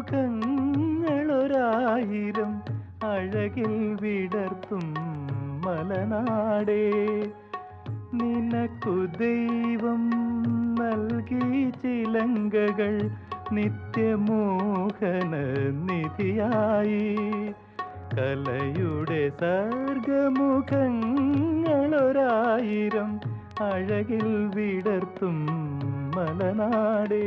സർഗമുഖങ്ങളൊരായിരം അഴകിൽ വിടർത്തും മലനാടേ നിനക്കു ദൈവം നൽകി ചിലങ്കകൾ നിത്യമോഹന നിധിയായി കലയുടെ സർഗമുഖങ്ങളൊരായിരം അഴകിൽ വിടർത്തും മലനാടേ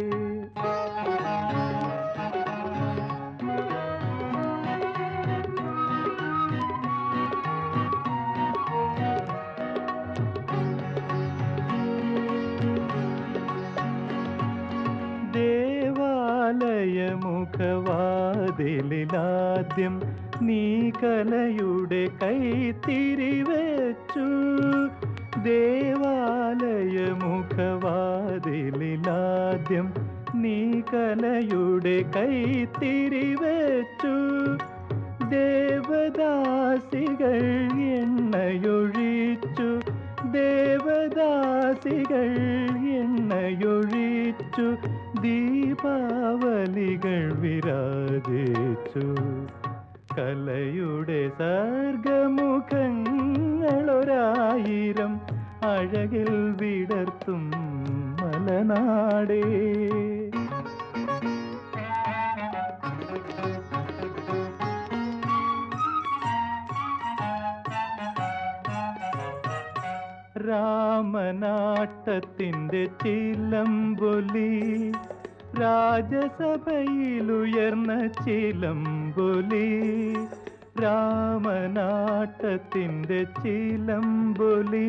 ദേവാലയമുഖവാതിലാദ്യം നീ കലയുടെ കൈത്തിരിവെച്ചു ദേവാലയമുഖവാതിലാദ്യം നീ കലയുടെ കൈത്തിരിവെച്ചു ദേവദാസികൾ എണ്ണയൊഴിച്ചു ദേവദാസികൾ എണ്ണയൊഴിച്ചു ദീപാവലികൾ വിരാജിച്ചു കലയുടെ സർഗമുഖങ്ങളൊരായിരം അഴകിൽ വിടർത്തും മലനാടേ രാമനാട്ടത്തിൻ്റെ ചിലമ്പൊലി രാജസഭയിലുയർന്ന ചിലമ്പൊലി രാമനാട്ടത്തിൻ്റെ ചിലമ്പൊലി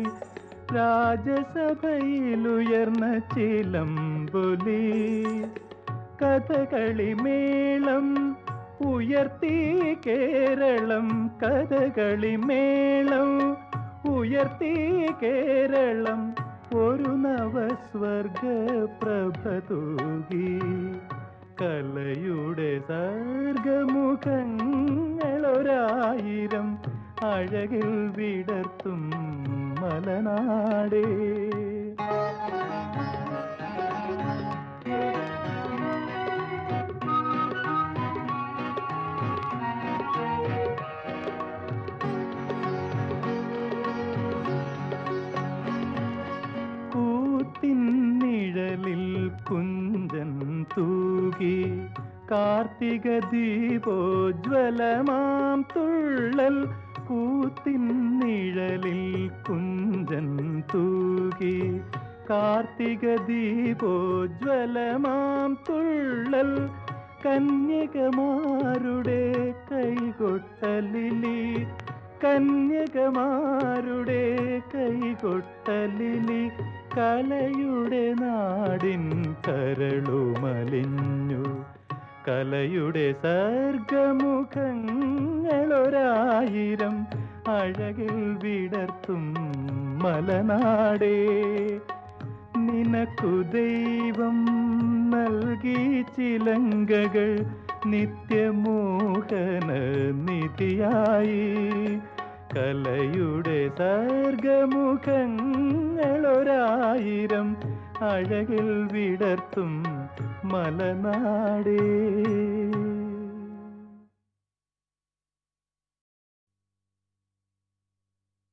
രാജസഭയിലുയർന്ന ചിലമ്പൊലി കഥകളി മേളം ഉയർത്തി കേരളം കഥകളി മേളം ഉയർത്തി കേരളം ഒരു നവസ്വർഗ പ്രഭ തൂകി കലയുടെ സർഗമുഖങ്ങളൊരായിരം അഴകിൽ വിടർത്തും മലനാടേ കൂത്തിന്നിഴലിൽ കുഞ്ചൻ തൂകി കാർത്തിക ദീപോജ്വലമാം തുള്ളൽ കൂത്തിന്നിഴലിൽ കുഞ്ചൻ തൂകി കാർത്തിക ദീപോജ്വലമാം തുള്ളൽ കന്യകമാരുടെ കൈകൊട്ടലിലി കന്യകമാരുടെ കൈകൊട്ടലിലി കലയുടെ നാടിൻ കരളുമലിഞ്ഞു കലയുടെ സർഗമുഖങ്ങളൊരായിരം അഴകിൽ വിടർത്തും മലനാടേ നിനക്കു ദൈവം നൽകി ചിലങ്കകൾ നിത്യമോഹന നിധിയായി കലയുടെ സർഗമുഖങ്ങളൊരായിരം അഴകിൽ വിടർത്തും മലനാടേ